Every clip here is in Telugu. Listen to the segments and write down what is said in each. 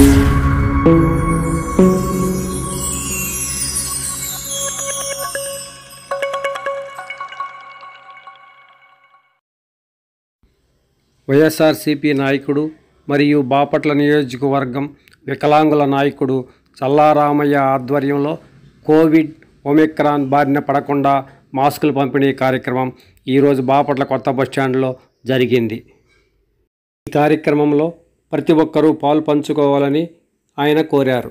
వైఎస్ఆర్సీపీ నాయకుడు మరియు బాపట్ల నియోజకవర్గం వికలాంగుల నాయకుడు చల్లారామయ్య ఆధ్వర్యంలో కోవిడ్ ఒమిక్రాన్ బారిన పడకుండా మాస్కులు పంపిణీ కార్యక్రమం ఈరోజు బాపట్ల కొత్త బస్టాండ్లో జరిగింది ఈ కార్యక్రమంలో ప్రతి ఒక్కరూ పాలు పంచుకోవాలని ఆయన కోరారు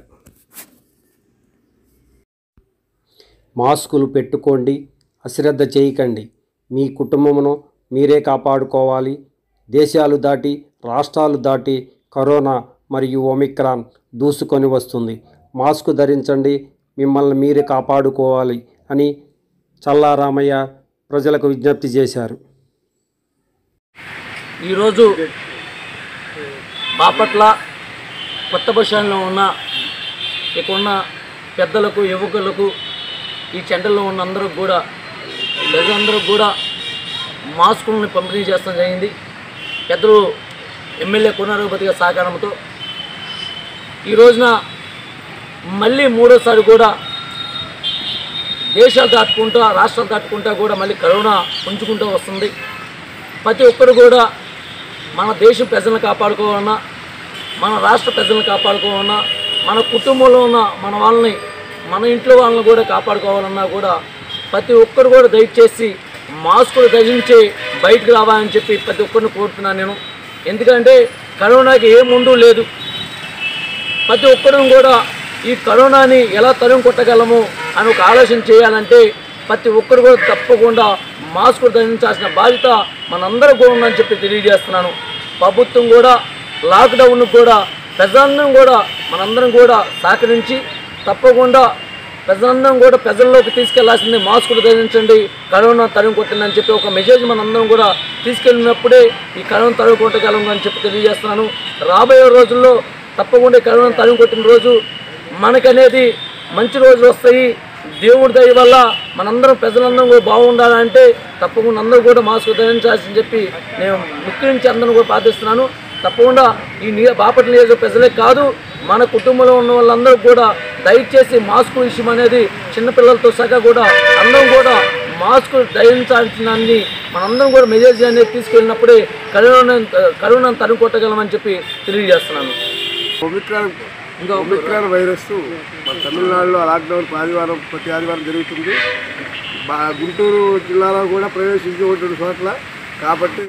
మాస్కులు పెట్టుకోండి అశ్రద్ధ చేయకండి మీ కుటుంబమును మీరే కాపాడుకోవాలి దేశాలు దాటి రాష్ట్రాలు దాటి కరోనా మరియు ఒమిక్రాన్ దూసుకొని వస్తుంది మాస్క్ ధరించండి మిమ్మల్ని మీరే కాపాడుకోవాలి అని చల్లారామయ్య ప్రజలకు విజ్ఞప్తి చేశారు ఈరోజు బాపట్ల కొత్త బస్టాండ్లో ఉన్న ఇక్కడ ఉన్న పెద్దలకు యువకులకు ఈ చెంటల్లో ఉన్న అందరికి కూడా ప్రజలందరికీ కూడా మాస్కులను పంపిణీ చేస్తాం జరిగింది పెద్దలు ఎమ్మెల్యే పునరగపతి గారి సహకారంతో ఈ రోజున మళ్ళీ మూడోసారి కూడా దేశాలు దాటుకుంటా రాష్ట్రాలు దాటుకుంటా కూడా మళ్ళీ కరోనా పుంజుకుంటూ వస్తుంది ప్రతి ఒక్కరు కూడా మన దేశం ప్రజలను కాపాడుకోవాలన్నా మన రాష్ట్ర ప్రజలను కాపాడుకోవాలన్నా మన కుటుంబంలో ఉన్న మన వాళ్ళని మన ఇంట్లో వాళ్ళని కూడా కాపాడుకోవాలన్నా కూడా ప్రతి ఒక్కరు కూడా దయచేసి మాస్కులు ధరించి బయటకు రావాలని చెప్పి ప్రతి ఒక్కరిని కోరుతున్నాను నేను ఎందుకంటే కరోనాకి ఏ ముందు లేదు ప్రతి ఒక్కరూ కూడా ఈ కరోనాని ఎలా తరుము కొట్టగలము అని ఒక ఆలోచన చేయాలంటే ప్రతి ఒక్కరు కూడా తప్పకుండా మాస్క్ ధరించాల్సిన బాధ్యత మనందరూ కూడా ఉందని చెప్పి తెలియజేస్తున్నాను ప్రభుత్వం కూడా లాక్డౌన్ కూడా ప్రజలందరం కూడా మనందరం కూడా సహకరించి తప్పకుండా ప్రజలందరం కూడా ప్రజల్లోకి తీసుకెళ్లాల్సింది మాస్కులు ధరించండి కరోనా తరుము కొట్టండి అని చెప్పి ఒక మెసేజ్ మనందరం కూడా తీసుకెళ్ళినప్పుడే ఈ కరోనా తరుము కొట్టగలం అని చెప్పి తెలియజేస్తున్నాను రాబోయే రోజుల్లో తప్పకుండా ఈ కరోనా తరుము కొట్టిన రోజు మనకనేది మంచి రోజులు వస్తాయి దేవుడి దయ వల్ల మనందరం ప్రజలందరం కూడా బాగుండాలంటే తప్పకుండా అందరూ కూడా మాస్క్ ధరించాల్సింది చెప్పి నేను ముఖ్య నుంచి అందరూ కూడా ప్రార్థిస్తున్నాను తప్పకుండా ఈ నియ బాపట్ల నియోజక ప్రజలే కాదు మన కుటుంబంలో ఉన్న వాళ్ళందరూ కూడా దయచేసి మాస్క్ విషయం అనేది చిన్నపిల్లలతో సహా కూడా అందరం కూడా మాస్క్ ధరించాల్సిందని మనందరం కూడా మెసేజ్ అనేది తీసుకెళ్ళినప్పుడే కరోనా కరోనాను తరుముకొట్టగలమని చెప్పి తెలియజేస్తున్నాను ఒమిక్రాన్ ఇంకా ఒమిక్రాన్ వైరస్ మన తమిళనాడులో లాక్డౌన్ ఆదివారం ప్రతి ఆదివారం జరుగుతుంది బా గుంటూరు జిల్లాలో కూడా ప్రవేశించి ఉంటుంది చోట్ల కాబట్టి